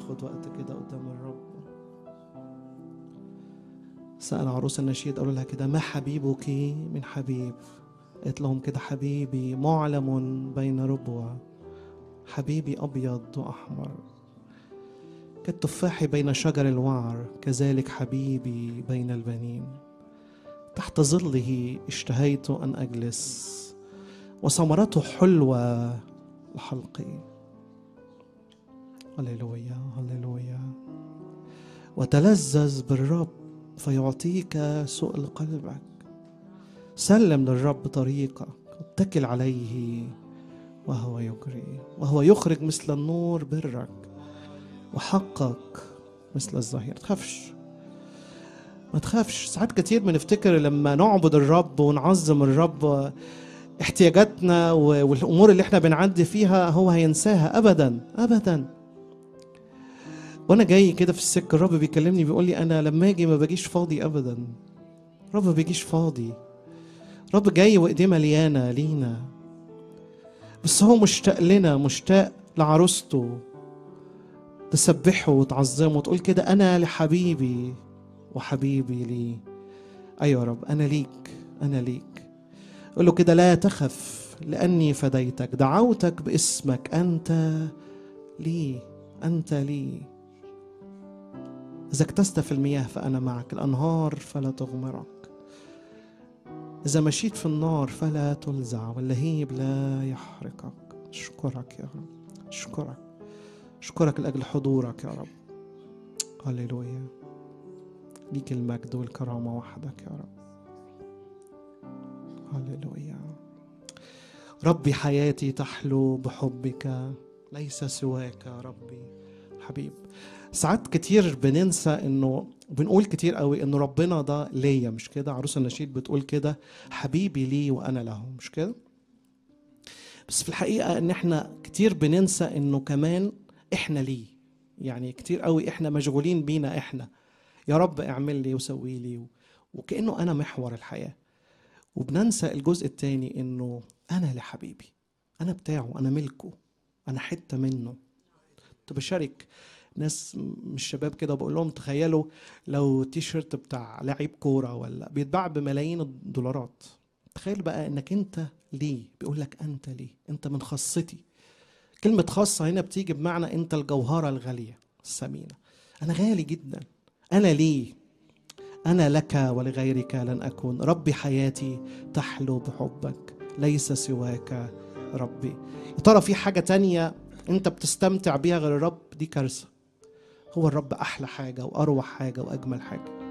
تاخد وقت كده قدام الرب سأل عروس النشيد قالوا لها كده ما حبيبك من حبيب قالت لهم كده حبيبي معلم بين ربوة حبيبي أبيض وأحمر كالتفاح بين شجر الوعر كذلك حبيبي بين البنين تحت ظله اشتهيت أن أجلس وثمرته حلوة لحلقي هللويا هللويا وتلذذ بالرب فيعطيك سؤل قلبك سلم للرب طريقك اتكل عليه وهو يجري وهو يخرج مثل النور برك وحقك مثل الظهير تخافش ما تخافش ساعات كتير بنفتكر لما نعبد الرب ونعظم الرب احتياجاتنا والامور اللي احنا بنعدي فيها هو هينساها ابدا ابدا وانا جاي كده في السكه الرب بيكلمني بيقول لي انا لما اجي ما باجيش فاضي ابدا الرب ما بيجيش فاضي الرب جاي وايديه مليانه لينا بس هو مشتاق لنا مشتاق لعروسته تسبحه وتعظمه وتقول كده انا لحبيبي وحبيبي لي ايوه يا رب انا ليك انا ليك قل له كده لا تخف لاني فديتك دعوتك باسمك انت لي انت لي إذا اكتست في المياه فأنا معك الأنهار فلا تغمرك إذا مشيت في النار فلا تلزع واللهيب لا يحرقك أشكرك يا رب أشكرك أشكرك لأجل حضورك يا رب هللويا ليك المجد والكرامة وحدك يا رب هللويا ربي حياتي تحلو بحبك ليس سواك يا ربي حبيب ساعات كتير بننسى انه بنقول كتير قوي انه ربنا ده ليا مش كده عروس النشيد بتقول كده حبيبي لي وانا له مش كده بس في الحقيقه ان احنا كتير بننسى انه كمان احنا ليه يعني كتير قوي احنا مشغولين بينا احنا يا رب اعمل لي وسوي لي وكانه انا محور الحياه وبننسى الجزء الثاني انه انا لحبيبي انا بتاعه انا ملكه انا حته منه كنت بشارك ناس مش شباب كده بقول لهم تخيلوا لو تي شيرت بتاع لعيب كوره ولا بيتباع بملايين الدولارات تخيل بقى انك انت ليه بيقول لك انت ليه انت من خاصتي كلمة خاصة هنا بتيجي بمعنى انت الجوهرة الغالية الثمينة انا غالي جدا انا ليه انا لك ولغيرك لن اكون ربي حياتي تحلو بحبك ليس سواك ربي يا ترى في حاجة تانية انت بتستمتع بيها غير الرب دي كارثة هو الرب احلى حاجه واروع حاجه واجمل حاجه